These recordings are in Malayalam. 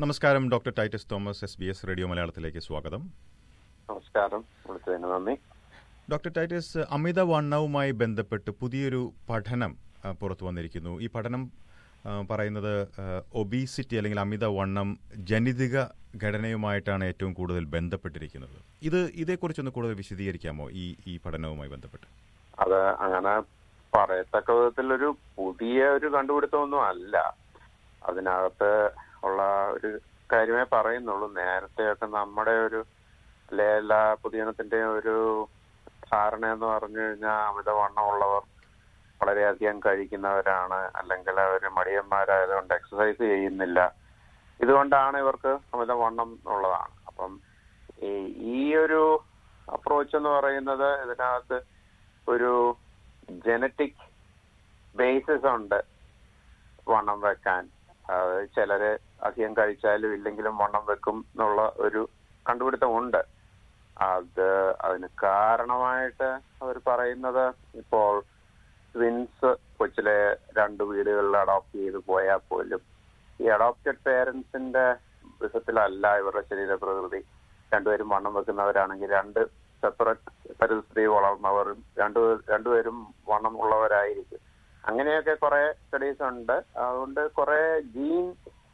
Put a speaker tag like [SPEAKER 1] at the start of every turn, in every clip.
[SPEAKER 1] നമസ്കാരം doctor Titus Thomas S B S radio മലയാളത്തിലേക്ക് സ്വാഗതം
[SPEAKER 2] നമസ്കാരം വിളിച്ചതിന് നന്ദി
[SPEAKER 1] ഡോക്ടർ ടൈറ്റസ് അമിതവണ്ണവുമായി ബന്ധപ്പെട്ട് പുതിയൊരു പഠനം ആ, പുറത്തു വന്നിരിക്കുന്നു ഈ പഠനം ആ, പറയുന്നത് ഒബീസിറ്റി അല്ലെങ്കിൽ അമിതവണ്ണം ജനിതക ഘടനയുമായിട്ടാണ് ഏറ്റവും കൂടുതൽ ബന്ധപ്പെട്ടിരിക്കുന്നത് ഇത് ഇതേക്കുറിച്ചൊന്ന് കൂടുതൽ വിശദീകരിക്കാമോ ഈ ഈ പഠനവുമായി ബന്ധപ്പെട്ട്
[SPEAKER 2] അത് അങ്ങനെ പറയത്തക്ക വിധത്തിലൊരു പുതിയ ഒരു കണ്ടുപിടുത്തമൊന്നും അല്ല അതിനകത്ത് ഉള്ള ഒരു കാര്യമേ പറയുന്നുള്ളൂ നേരത്തെയൊക്കെ നമ്മുടെ ഒരു അല്ലെ എല്ലാ പൊതുജനത്തിന്റെ ഒരു ധാരണ എന്ന് പറഞ്ഞു കഴിഞ്ഞാൽ അമിതവണ്ണമുള്ളവർ വളരെയധികം കഴിക്കുന്നവരാണ് അല്ലെങ്കിൽ അവർ മടിയന്മാരായതുകൊണ്ട് എക്സസൈസ് ചെയ്യുന്നില്ല ഇതുകൊണ്ടാണ് ഇവർക്ക് അമിതവണ്ണം ഉള്ളതാണ് അപ്പം ഈ ഈ ഒരു അപ്രോച്ച് എന്ന് പറയുന്നത് ഇതിനകത്ത് ഒരു ജനറ്റിക് ബേസിസ് ഉണ്ട് വണ്ണം വെക്കാൻ അത് ചിലര് അധികം കഴിച്ചാലും ഇല്ലെങ്കിലും വണ്ണം വെക്കും എന്നുള്ള ഒരു കണ്ടുപിടുത്തമുണ്ട് അത് അതിന് കാരണമായിട്ട് അവർ പറയുന്നത് ഇപ്പോൾ ട്വിൻസ് കൊച്ചിലെ രണ്ട് വീടുകളിൽ അഡോപ്റ്റ് ചെയ്ത് പോയാൽ പോലും ഈ അഡോപ്റ്റഡ് പേരൻസിന്റെ വിധത്തിലല്ല ഇവരുടെ ശരീര പ്രകൃതി രണ്ടുപേരും വണ്ണം വെക്കുന്നവരാണെങ്കിൽ രണ്ട് സെപ്പറേറ്റ് പരിസ്ഥിതി വളർന്നവരും രണ്ടു രണ്ടുപേരും വണ്ണം ഉള്ളവരായിരിക്കും അങ്ങനെയൊക്കെ കുറെ സ്റ്റഡീസ് ഉണ്ട് അതുകൊണ്ട് കുറെ ജീൻ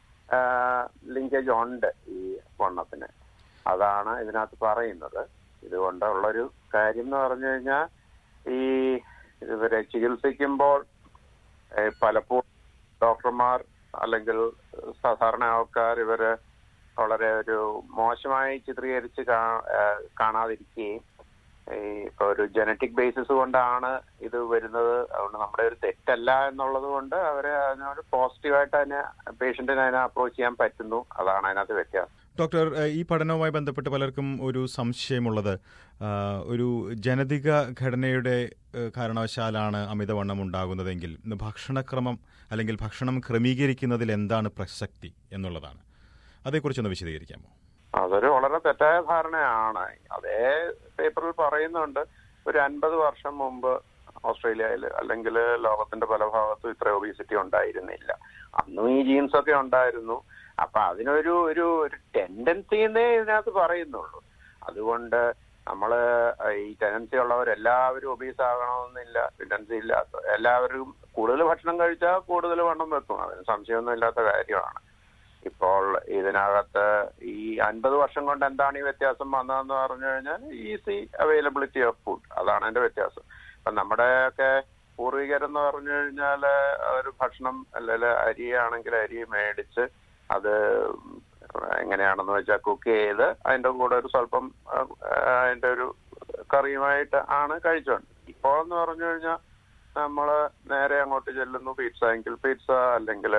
[SPEAKER 2] ലിങ്കേജ് ഉണ്ട് ഈ വണ്ണത്തിന് അതാണ് ഇതിനകത്ത് പറയുന്നത് ഇതുകൊണ്ടുള്ളൊരു കാര്യം എന്ന് പറഞ്ഞു കഴിഞ്ഞാൽ ഈ ഇവരെ ചികിത്സിക്കുമ്പോൾ ഏഹ്, പലപ്പോഴും ഡോക്ടർമാർ അല്ലെങ്കിൽ സാധാരണ ആൾക്കാർ ഇവര് വളരെ ഒരു മോശമായി ചിത്രീകരിച്ച് കാ- ഏഹ്, കാണാതിരിക്കുകയും ഈ ഇപ്പൊ ഒരു ജനറ്റിക് ബേസിസ് കൊണ്ടാണ് ഇത് വരുന്നത് അതുകൊണ്ട് നമ്മുടെ ഒരു തെറ്റല്ല എന്നുള്ളത് കൊണ്ട് അവരെ അതിനോട് പോസിറ്റീവായിട്ട് അതിനെ പേഷ്യന്റിനെ അതിനെ അപ്രോച്ച് ചെയ്യാൻ പറ്റുന്നു അതാണ് അതിനകത്ത് വ്യത്യാസം
[SPEAKER 1] ഡോക്ടർ ഏഹ്, ഈ പഠനവുമായി ബന്ധപ്പെട്ട് പലർക്കും ഒരു സംശയമുള്ളത് ആ, ഒരു ജനതിക ഘടനയുടെ ഏഹ്, കാരണവശാലാണ് അമിതവണ്ണം ഉണ്ടാകുന്നതെങ്കിൽ ഇന്ന് ഭക്ഷണക്രമം അല്ലെങ്കിൽ ഭക്ഷണം ക്രമീകരിക്കുന്നതിൽ എന്താണ് പ്രസക്തി എന്നുള്ളതാണ് അതേക്കുറിച്ചൊന്ന് വിശദീകരിക്കാമോ
[SPEAKER 2] അതൊരു വളരെ തെറ്റായ ധാരണയാണ് അതേ പേപ്പറിൽ പറയുന്നുണ്ട് ഒരു അൻപത് വർഷം മുമ്പ് ഓസ്ട്രേലിയയിൽ അല്ലെങ്കിൽ ലോകത്തിന്റെ പല ഭാഗത്തും ഇത്ര ഒബീസിറ്റി ഉണ്ടായിരുന്നില്ല അന്നും ഈ ജീൻസ് ഒക്കെ ഉണ്ടായിരുന്നു അപ്പൊ അതിനൊരു ഒരു ഒരു ടെൻഡൻസി എന്നേ ഇതിനകത്ത് പറയുന്നുള്ളൂ അതുകൊണ്ട് നമ്മള് ഈ ടെൻഡൻസി ഉള്ളവരെല്ലാവരും ഒബീസ് ആകണമെന്നില്ല ടെൻഡൻസി ഇല്ലാത്ത എല്ലാവരും കൂടുതൽ ഭക്ഷണം കഴിച്ചാൽ കൂടുതൽ വണ്ണം വെക്കും അതിന് സംശയമൊന്നും ഇല്ലാത്ത കാര്യമാണ് ഇപ്പോൾ ഇതിനകത്ത് ഈ അൻപത് വർഷം കൊണ്ട് എന്താണ് ഈ വ്യത്യാസം വന്നതെന്ന് പറഞ്ഞു കഴിഞ്ഞാൽ ഈസി അവൈലബിലിറ്റി ഓഫ് ഫുഡ് അതാണ് അതിന്റെ വ്യത്യാസം ഇപ്പൊ നമ്മുടെയൊക്കെ പൂർവികരെന്ന് പറഞ്ഞു കഴിഞ്ഞാൽ ഒരു ഭക്ഷണം അല്ലെങ്കിൽ അരിയാണെങ്കിൽ അരി മേടിച്ച് അത് എങ്ങനെയാണെന്ന് വെച്ചാൽ കുക്ക് ചെയ്ത് അതിന്റെ കൂടെ ഒരു സ്വല്പം ആ, അതിന്റെ ഒരു കറിയുമായിട്ട് ആണ് കഴിച്ചോണ്ട് ഇപ്പോൾ എന്ന് പറഞ്ഞു കഴിഞ്ഞാൽ നമ്മള് നേരെ അങ്ങോട്ട് ചെല്ലുന്നു പിസ്സ എങ്കിൽ പിസ്സ അല്ലെങ്കിൽ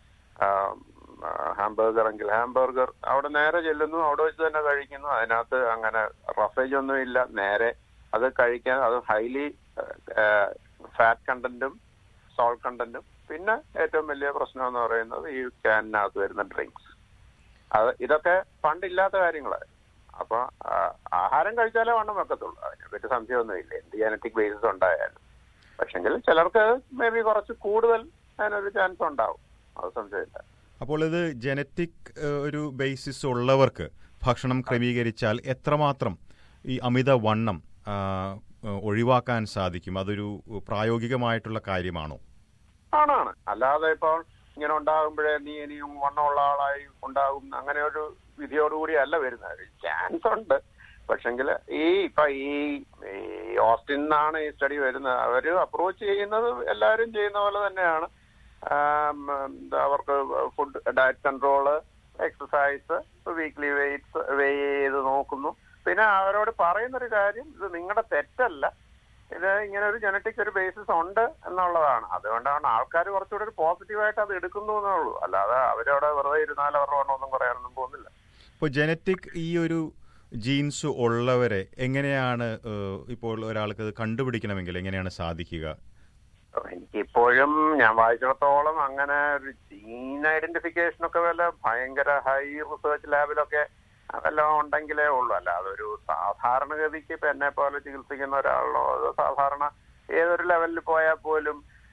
[SPEAKER 2] ഹാംബർഗർ എങ്കിൽ ഹാംബർഗർ അവിടെ നേരെ ചെല്ലുന്നു അവിടെ വെച്ച് തന്നെ കഴിക്കുന്നു അതിനകത്ത് അങ്ങനെ റഫേജ് ഒന്നും ഇല്ല നേരെ അത് കഴിക്കാൻ അത് ഹൈലി ഫാറ്റ് കണ്ടന്റും സോൾട്ട് കണ്ടന്റും പിന്നെ ഏറ്റവും വലിയ പ്രശ്നം എന്ന് പറയുന്നത് ഈ ക്യാനിനകത്ത് വരുന്ന ഡ്രിങ്ക്സ് അത് ഇതൊക്കെ പണ്ടില്ലാത്ത കാര്യങ്ങളാണ് അപ്പൊ ആ, ആഹാരം കഴിച്ചാലേ വണ്ണം വെക്കത്തുള്ളൂ അതിനെപ്പറ്റി സംശയമൊന്നുമില്ല എന്ത് ജനറ്റിക് ബേസിസ് ഉണ്ടായാലും പക്ഷെങ്കിൽ ചിലർക്ക് മേ ബി കുറച്ച് കൂടുതൽ അതിനൊരു ചാൻസ് ഉണ്ടാവും അത് സംശയമില്ല
[SPEAKER 1] അപ്പോൾ ഇത് ജനറ്റിക് ഏഹ്, ഒരു ബേസിസ് ഉള്ളവർക്ക് ഭക്ഷണം ക്രമീകരിച്ചാൽ എത്രമാത്രം ഈ അമിതവണ്ണം ആ, ഏഹ്, ഒഴിവാക്കാൻ സാധിക്കും അതൊരു പ്രായോഗികമായിട്ടുള്ള കാര്യമാണോ
[SPEAKER 2] ആണാണ് അല്ലാതെ ഇപ്പോൾ ഇങ്ങനെ ഉണ്ടാകുമ്പോഴേ നീ ഇനിയും വണ്ണമുള്ള ആളായി ഉണ്ടാകും അങ്ങനെ ഒരു വിധിയോടുകൂടി അല്ല വരുന്നത് ചാൻസ് ഉണ്ട് പക്ഷെങ്കിൽ ഈ ഇപ്പൊ ഈ ഈ ഓസ്റ്റിൻ നിന്നാണ് ഈ സ്റ്റഡി വരുന്നത് അവര് അപ്രോച്ച് ചെയ്യുന്നത് എല്ലാവരും ചെയ്യുന്ന പോലെ തന്നെയാണ് ആം, എന്താ അവർക്ക് food diet control exercise weekly weights weigh ചെയ്ത് നോക്കുന്നു പിന്നെ അവരോട് പറയുന്നൊരു കാര്യം ഇത് നിങ്ങളുടെ തെറ്റല്ല ഇത് ഇങ്ങനെ ഒരു ജനറ്റിക് ഒരു ബേസിസ് ഉണ്ട് എന്നുള്ളതാണ് അതുകൊണ്ടാണ് ആൾക്കാർ കുറച്ചുകൂടെ ഒരു പോസിറ്റീവായിട്ട് അത് എടുക്കുന്നു എന്നേ ഉള്ളൂ അല്ലാതെ അവരവിടെ വെറുതെ ഇരുന്നാൽ അവരുടെ വണ്ണമൊന്നും കുറയാനൊന്നും പോകുന്നില്ല
[SPEAKER 1] ഇപ്പോൾ ജനറ്റിക് ഈ ഒരു ജീൻസ് ഉള്ളവരെ എങ്ങനെയാണ് ഏഹ്, ഇപ്പോൾ ഒരാൾക്ക് ഇത് കണ്ടുപിടിക്കണമെങ്കിൽ എങ്ങനെയാണ് സാധിക്കുക
[SPEAKER 2] എനിക്കിപ്പോഴും ഞാൻ വായിച്ചിടത്തോളം അങ്ങനെ ഒരു ജീൻ ഐഡന്റിഫിക്കേഷൻ ഒക്കെ വല്ല ഭയങ്കര ഹൈ റിസർച്ച് ലാബിലൊക്കെ വല്ലതും ഉണ്ടെങ്കിലേ ഉള്ളൂ അല്ല അതൊരു സാധാരണഗതിക്ക് ഇപ്പൊ എന്നെ പോലെ ചികിത്സിക്കുന്ന ഒരാളോ അത് സാധാരണ ഏതൊരു ലെവലിൽ പോയാൽ പോലും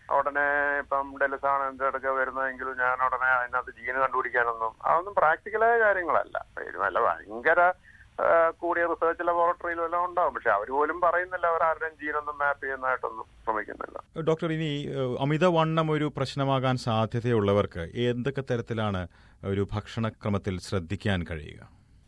[SPEAKER 2] ഉടനെ ഇപ്പം ഡെലിസാണ് എൻ്റെ അടുക്ക വരുന്നതെങ്കിൽ ഞാൻ ഉടനെ അതിനകത്ത് ജീന് കണ്ടുപിടിക്കാനൊന്നും അതൊന്നും പ്രാക്ടിക്കലായ കാര്യങ്ങളല്ല ഇത് വല്ല ഭയങ്കര ആ, കൂടിയ റിസർച്ച് ലബോറട്ടറിയിലും എല്ലാം ഉണ്ടാവും പക്ഷെ അവർ പോലും പറയുന്നില്ല അവർ ആരുടെയും ജീനൊന്നും മാപ്പ് ചെയ്യുന്നതായിട്ടൊന്നും ശ്രമിക്കുന്നില്ല
[SPEAKER 1] ഡോക്ടർ ഇനി ഏഹ്, അമിതവണ്ണം ഒരു പ്രശ്നമാകാൻ സാധ്യതയുള്ളവർക്ക് എന്തൊക്കെ തരത്തിലാണ് ഒരു ഭക്ഷണക്രമത്തിൽ ശ്രദ്ധിക്കാൻ കഴിയുക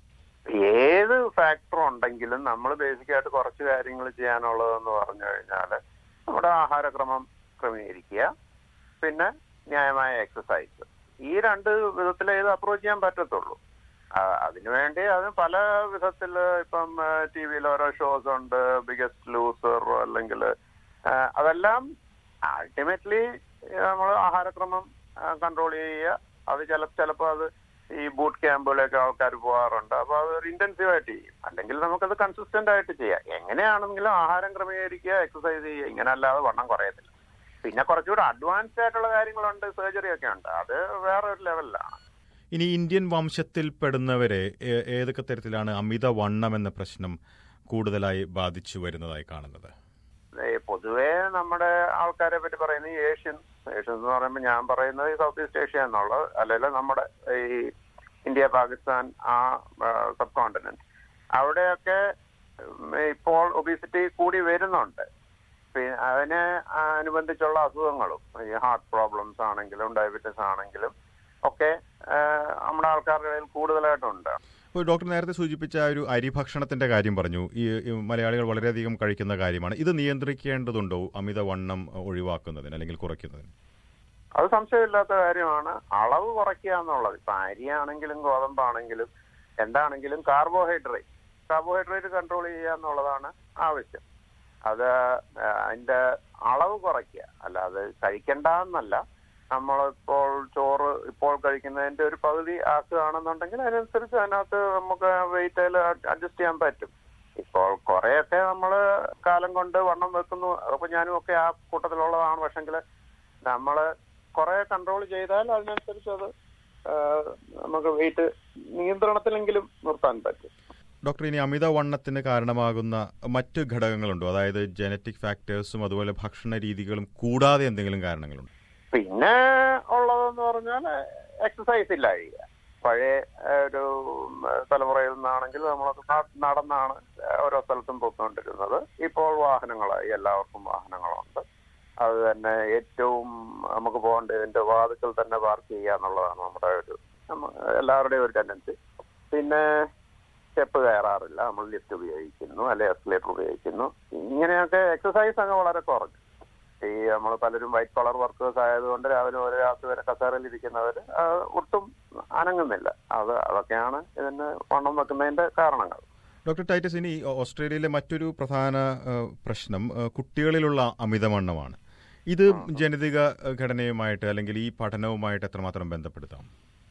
[SPEAKER 2] ഏത് ഫാക്ടർ ഉണ്ടെങ്കിലും നമ്മൾ ബേസിക്കായിട്ട് കുറച്ച് കാര്യങ്ങൾ ചെയ്യാനുള്ളതെന്ന് പറഞ്ഞു കഴിഞ്ഞാൽ നമ്മുടെ ആഹാരക്രമം ക്രമീകരിക്കുക പിന്നെ ന്യായമായ എക്സസൈസ് ഈ രണ്ട് വിധത്തിൽ ഏത് അപ്രോച്ച് ചെയ്യാൻ പറ്റത്തുള്ളൂ ആ, അതിനുവേണ്ടി അത് പല വിധത്തിൽ ഇപ്പം ടി വിയിൽ ഓരോ ഷോസ് ഉണ്ട് ബിഗസ്റ്റ് ലൂസർ അല്ലെങ്കിൽ അതെല്ലാം അൾട്ടിമേറ്റ്ലി നമ്മൾ ആഹാരക്രമം കൺട്രോൾ ചെയ്യുക അത് ചില ചിലപ്പോൾ അത് ഈ ബൂട്ട് ക്യാമ്പുകളിലൊക്കെ ആൾക്കാർ പോകാറുണ്ട് അപ്പോൾ അത് ഒരു ഇന്റൻസീവ് ആയിട്ട് ചെയ്യും അല്ലെങ്കിൽ നമുക്കത് കൺസിസ്റ്റന്റ് ആയിട്ട് ചെയ്യാം എങ്ങനെയാണെങ്കിലും ആഹാരം ക്രമീകരിക്കുക എക്സസൈസ് ചെയ്യുക ഇങ്ങനെ അല്ലാതെ വണ്ണം കുറയത്തില്ല പിന്നെ കുറച്ചുകൂടെ അഡ്വാൻസ്ഡ് ആയിട്ടുള്ള കാര്യങ്ങളുണ്ട് സർജറി ഒക്കെ ഉണ്ട് അത് വേറെ ഒരു ലെവലിലാണ്
[SPEAKER 1] ഇനി ഇന്ത്യൻ വംശത്തിൽപ്പെടുന്നവരെ ഏ- ഏതൊക്കെ തരത്തിലാണ് അമിതവണ്ണം എന്ന പ്രശ്നം കൂടുതലായി ബാധിച്ചു വരുന്നതായി കാണുന്നത്
[SPEAKER 2] ഏ, പൊതുവേ നമ്മുടെ ആൾക്കാരെ പറ്റി പറയുന്നത് ഈ ഏഷ്യൻസ് ഏഷ്യൻസ് എന്ന് പറയുമ്പോൾ ഞാൻ പറയുന്നത് ഈ സൗത്ത് ഈസ്റ്റ് ഏഷ്യ എന്നുള്ളത് അല്ലെങ്കിൽ നമ്മുടെ ഈ ഇന്ത്യ പാകിസ്ഥാൻ ആ സബ് കോണ്ടിനെന്റ് അവിടെയൊക്കെ ഉം, ഇപ്പോൾ ഒബീസിറ്റി കൂടി വരുന്നുണ്ട് പിന്നെ അതിന് അനുബന്ധിച്ചുള്ള അസുഖങ്ങളും ഈ ഹാർട്ട് പ്രോബ്ലംസ് ആണെങ്കിലും ഡയബറ്റീസ് ആണെങ്കിലും ഒക്കെ ആ, നമ്മുടെ ആൾക്കാരുടെ ഇടയിൽ കൂടുതലായിട്ടുണ്ട്
[SPEAKER 1] ഇപ്പോൾ ഡോക്ടർ നേരത്തെ സൂചിപ്പിച്ച ആ ഒരു അരിഭക്ഷണത്തിന്റെ കാര്യം പറഞ്ഞു ഈ ഈ മലയാളികൾ വളരെയധികം കഴിക്കുന്ന കാര്യമാണ് ഇത് നിയന്ത്രിക്കേണ്ടതുണ്ടോ അമിതവണ്ണം ഒഴിവാക്കുന്നതിന് അല്ലെങ്കിൽ കുറയ്ക്കുന്നതിന്
[SPEAKER 2] അത് സംശയമില്ലാത്ത കാര്യമാണ് അളവ് കുറയ്ക്കുക എന്നുള്ളത് ഇപ്പൊ അരിയാണെങ്കിലും ഗോതമ്പാണെങ്കിലും എന്താണെങ്കിലും കാർബോഹൈഡ്രേറ്റ് കാർബോഹൈഡ്രേറ്റ് കൺട്രോൾ ചെയ്യുക എന്നുള്ളതാണ് ആവശ്യം അത് ആ, അതിന്റെ അളവ് കുറയ്ക്കുക അല്ലാതെ കഴിക്കണ്ട എന്നല്ല നമ്മളിപ്പോൾ ചോറ് ഇപ്പോൾ കഴിക്കുന്നതിന്റെ ഒരു പകുതി ആക്കുകയാണെന്നുണ്ടെങ്കിൽ അതിനനുസരിച്ച് അതിനകത്ത് നമുക്ക് വെയിറ്റ് അഡ്ജസ്റ്റ് ചെയ്യാൻ പറ്റും ഇപ്പോൾ കുറെയൊക്കെ നമ്മൾ കാലം കൊണ്ട് വണ്ണം വെക്കുന്നു അപ്പൊ ഞാനും ഒക്കെ ആ കൂട്ടത്തിലുള്ളതാണ് പക്ഷെങ്കിൽ നമ്മൾ കുറെ കൺട്രോൾ ചെയ്താൽ അതിനനുസരിച്ച് അത് ആ, നമുക്ക് വെയിറ്റ് നിയന്ത്രണത്തിലെങ്കിലും നിർത്താൻ പറ്റും
[SPEAKER 1] ഡോക്ടർ ഇനി അമിതവണ്ണത്തിന് കാരണമാകുന്ന മറ്റ് ഘടകങ്ങളുണ്ടോ അതായത് ജനറ്റിക് ഫാക്ടേഴ്സും അതുപോലെ ഭക്ഷണ രീതികളും കൂടാതെ എന്തെങ്കിലും കാരണങ്ങളുണ്ടോ
[SPEAKER 2] പിന്നെ ഉള്ളതെന്ന് പറഞ്ഞാൽ എക്സസൈസ് ഇല്ലായിരിക്കുക പഴയ ആ, ഒരു ഉം, തലമുറയിൽ നിന്നാണെങ്കിൽ നമ്മളൊക്കെ ന- നടന്നാണ് ഓരോ സ്ഥലത്തും പോയിക്കൊണ്ടിരുന്നത് ഇപ്പോൾ വാഹനങ്ങളായി എല്ലാവർക്കും വാഹനങ്ങളുണ്ട് അത് തന്നെ ഏറ്റവും നമുക്ക് പോകേണ്ടതിന്റെ വാതിക്കൽ തന്നെ പാർക്ക് ചെയ്യുക എന്നുള്ളതാണ് നമ്മുടെ ഒരു നമ്മ- എല്ലാവരുടെയും ഒരു ടെൻഡൻസി പിന്നെ സ്റ്റെപ്പ് കയറാറില്ല നമ്മൾ ലിഫ്റ്റ് ഉപയോഗിക്കുന്നു അല്ലെ എസ്കലേറ്റർ ഉപയോഗിക്കുന്നു ഇങ്ങനെയൊക്കെ എക്സസൈസ് അങ്ങ് വളരെ കുറഞ്ഞു ഈ നമ്മൾ പലരും വൈറ്റ് കളർ വർക്കേഴ്സ് ആയതുകൊണ്ട് രാവിലെ ഒരു രാത്രി വരെ കസേരയിൽ ഇരിക്കുന്നവർ ഒട്ടും അനങ്ങുന്നില്ല അത് അതൊക്കെയാണ് ഇതിന് വണ്ണം വെക്കുന്നതിന്റെ കാരണങ്ങൾ
[SPEAKER 1] ഡോക്ടർ ടൈറ്റസ് ഇനി ഓസ്ട്രേലിയയിലെ മറ്റൊരു പ്രധാന ആ, പ്രശ്നം ആ, കുട്ടികളിലുള്ള അമിതവണ്ണമാണ് ഇത് ജനിതക ആ, ഘടനയുമായിട്ട് അല്ലെങ്കിൽ ഈ പഠനവുമായിട്ട് എത്രമാത്രം ബന്ധപ്പെടുത്താം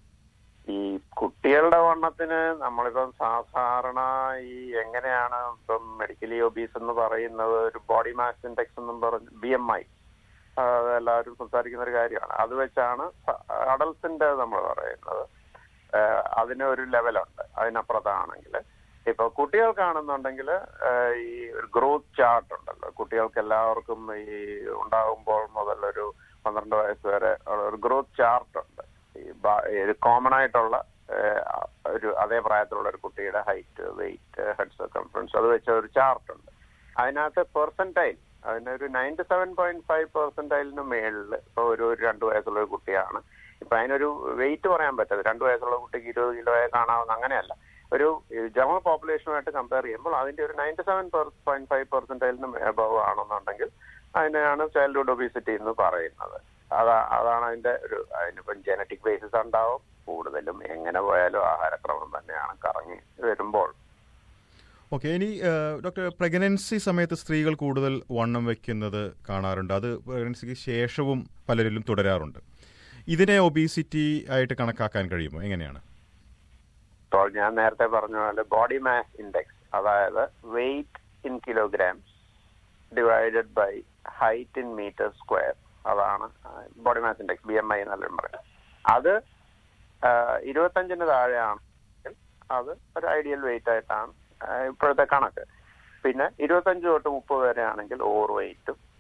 [SPEAKER 2] ഈ കുട്ടികളുടെ വണ്ണത്തിന് നമ്മളിപ്പം സാധാരണ ഈ എങ്ങനെയാണ് ഇപ്പം മെഡിക്കലി ഒബീസ് എന്ന് പറയുന്നത് ഒരു ബോഡി മാസ് ഇൻഡെക്സ് എന്നും പറഞ്ഞ് ബി എം ഐ എല്ലാവരും സംസാരിക്കുന്ന ഒരു കാര്യമാണ് അത് വെച്ചാണ് അഡൽസിന്റെ നമ്മൾ പറയുന്നത് ആഹ് അതിന് ഒരു ലെവലുണ്ട് അതിനപ്പുറത്താണെങ്കിൽ ഇപ്പൊ കുട്ടികൾക്കാണെന്നുണ്ടെങ്കിൽ ആഹ് ഈ ഒരു ഗ്രോത്ത് ചാർട്ട് ഉണ്ടല്ലോ കുട്ടികൾക്ക് എല്ലാവർക്കും ഈ ഉണ്ടാകുമ്പോൾ മുതൽ ഒരു പന്ത്രണ്ട് വയസ്സ് വരെ ഉള്ള ഒരു ഗ്രോത്ത് ചാർട്ട് ഉണ്ട് ഈ ബ- ഒരു കോമൺ ആയിട്ടുള്ള ആഹ് ഒരു അതേ പ്രായത്തിലുള്ള ഒരു കുട്ടിയുടെ ഹൈറ്റ് വെയിറ്റ് ഹെഡ് സർക്കംഫറൻസ് അത് വെച്ച ഒരു ചാർട്ട് ഉണ്ട് അതിനകത്ത് പെർസെന്റൈൽ അതിനൊരു നയൻറ്റി സെവൻ പോയിന്റ് ഫൈവ് പെർസെന്റൈലിന് മേളിൽ ഇപ്പൊ ഒരു ഒരു രണ്ട് വയസ്സുള്ള ഒരു കുട്ടിയാണ് ഇപ്പൊ അതിനൊരു വെയിറ്റ് പറയാൻ പറ്റത് രണ്ട് വയസ്സുള്ള കുട്ടിക്ക് ഇരുപത് കിലോയെ കാണാവുന്ന അങ്ങനെയല്ല ഒരു ജനറൽ പോപ്പുലേഷനുമായിട്ട് കമ്പയർ ചെയ്യുമ്പോൾ അതിന്റെ ഒരു നയൻറ്റി സെവൻ പോയിന്റ് ഫൈവ് പെർസെന്റൈലിന് അബവ് ആണെന്നുണ്ടെങ്കിൽ അതിനെയാണ് ചൈൽഡ്ഹുഡ് ഒബീസിറ്റി എന്ന് പറയുന്നത് അതാ അതാണ് അതിന്റെ ഒരു അതിനിപ്പം ജനറ്റിക് ബേസിസ് ഉണ്ടാവും കൂടുതലും എങ്ങനെ പോയാലും ആഹാരക്രമം തന്നെയാണ് കറങ്ങി വരുമ്പോൾ
[SPEAKER 1] ഓക്കെ ഇനി ആ, ഡോക്ടർ പ്രഗ്നൻസി സമയത്ത് സ്ത്രീകൾ കൂടുതൽ വണ്ണം വെക്കുന്നത് കാണാറുണ്ട് അത് പ്രഗ്നൻസിക്ക് ശേഷവും പലരിലും തുടരാറുണ്ട് ഇതിനെ ഒബീസിറ്റി ആയിട്ട് കണക്കാക്കാൻ കഴിയുമോ എങ്ങനെയാണ്
[SPEAKER 2] ഇപ്പോൾ ഞാൻ നേരത്തെ പറഞ്ഞ പോലെ ബോഡി മാസ് ഇൻഡെക്സ് അതായത് weight in kilograms divided by height in meter square അതാണ് body mass index B M I എന്നെല്ലാം പറയും അത് ആഹ്, ഇരുപത്തഞ്ചിന് താഴെയാണെങ്കിൽ അത് ഒരു ഐഡിയൽ വെയിറ്റ് ആയിട്ടാണ് ആഹ്, ഇപ്പോഴത്തെ കണക്ക് പിന്നെ ഇരുപത്തഞ്ച് തൊട്ട് മുപ്പത് വരെ ആണെങ്കിൽ ഓവർ വെയിറ്റും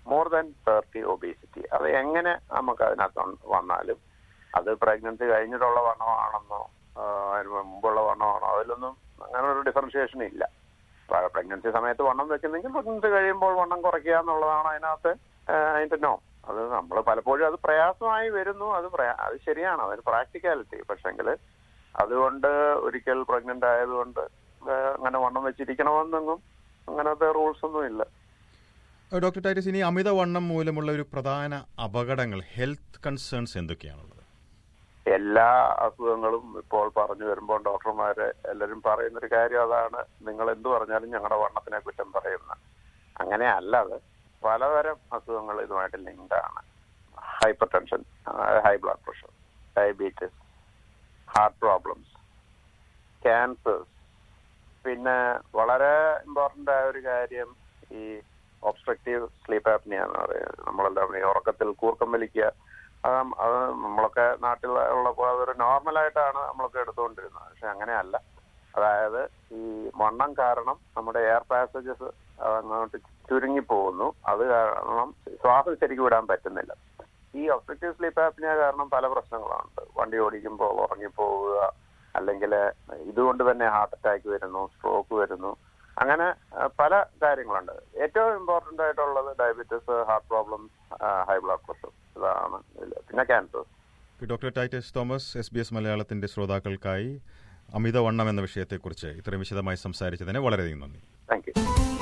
[SPEAKER 2] മോർ ദാൻ തേർട്ടി ഒബീസിറ്റി അത് എങ്ങനെ നമുക്ക് അതിനകത്ത് വന്നാലും അത് പ്രഗ്നൻസി കഴിഞ്ഞിട്ടുള്ള വണ്ണമാണെന്നോ ആ, അതിന് മുമ്പുള്ള വണ്ണമാണോ അതിലൊന്നും അങ്ങനെ ഒരു ഡിഫറൻഷിയേഷൻ ഇല്ല പ്രഗ്നൻസി സമയത്ത് വണ്ണം വെക്കുന്നെങ്കിൽ പ്രഗ്നൻസി കഴിയുമ്പോൾ വണ്ണം കുറയ്ക്കുക എന്നുള്ളതാണ് അതിനകത്ത് ആ, അതിന്റെ നോ അത് നമ്മൾ പലപ്പോഴും അത് പ്രയാസമായി വരുന്നു അത് പ്രയാ- അത് ശരിയാണ് അതൊരു പ്രാക്ടിക്കാലിറ്റി പക്ഷെങ്കിൽ അതുകൊണ്ട് ഒരിക്കൽ പ്രഗ്നന്റ് ആയതുകൊണ്ട് ആ, അങ്ങനെ വണ്ണം വെച്ചിരിക്കണമെന്നൊന്നും അങ്ങനത്തെ റൂൾസ് ഒന്നും ഇല്ല
[SPEAKER 1] ഏഹ് ഡോക്ടർ ടൈറ്റസ് ഇനി അമിതവണ്ണം മൂലമുള്ള ഒരു പ്രധാന അപകടങ്ങൾ ഹെൽത്ത് കൺസേൺസ് എന്തൊക്കെയാണുള്ളത്
[SPEAKER 2] എല്ലാ അസുഖങ്ങളും ഇപ്പോൾ പറഞ്ഞു വരുമ്പോൾ ഡോക്ടർമാര് എല്ലാവരും പറയുന്ന ഒരു കാര്യം അതാണ് നിങ്ങൾ എന്ത് പറഞ്ഞാലും ഞങ്ങളുടെ വണ്ണത്തിനെ കുറ്റം പറയുന്ന അങ്ങനെ അല്ലാതെ പലതരം അസുഖങ്ങൾ ഇതുമായിട്ട് ലിങ്ക്ഡ് ആണ് hypertension high blood pressure diabetes heart problems cancers പിന്നെ വളരെ ഇമ്പോർട്ടന്റ് ആയ ഒരു കാര്യം ഈ ഒബ്സ്ട്രക്റ്റീവ് സ്ലീപ്പ് ആപ്നിയ എന്ന് പറയുന്നത് നമ്മളെല്ലാം ഈ ഉറക്കത്തിൽ കൂർക്കം വലിക്കുക അത് നം- അത് നമ്മളൊക്കെ നാട്ടിൽ ഉള്ളപ്പോൾ അതൊരു നോർമലായിട്ടാണ് നമ്മളൊക്കെ എടുത്തുകൊണ്ടിരുന്നത് പക്ഷെ അങ്ങനെയല്ല അതായത് ഈ വണ്ണം കാരണം നമ്മുടെ എയർ പാസേജസ് അങ്ങോട്ട് ചുരുങ്ങി പോകുന്നു അത് കാരണം ശ്വാസം ശരിക്കും വിടാൻ പറ്റുന്നില്ല ഈ ഒബ്സ്ട്രക്റ്റീവ് സ്ലീപ്പ് ആപ്നിയ കാരണം പല പ്രശ്നങ്ങളുണ്ട് വണ്ടി ഓടിക്കുമ്പോൾ ഉറങ്ങിപ്പോവുക അല്ലെങ്കിൽ ഇതുകൊണ്ട് തന്നെ ഹാർട്ട് അറ്റാക്ക് വരുന്നു സ്ട്രോക്ക് വരുന്നു അങ്ങനെ ആ, പല കാര്യങ്ങളുണ്ട് ഏറ്റവും ഇമ്പോർട്ടന്റ് ആയിട്ടുള്ളത് diabetes heart problems high blood pressure ഇതാണ് ഇതില്. പിന്നെ cancer
[SPEAKER 1] doctor Titus Thomas S B S മലയാളത്തിന്റെ ശ്രോതാക്കൾക്കായി അമിതവണ്ണം എന്ന വിഷയത്തെക്കുറിച്ച് ഇത്രയും വിശദമായി സംസാരിച്ചതിന് വളരെയധികം നന്ദി
[SPEAKER 2] താങ്ക് യു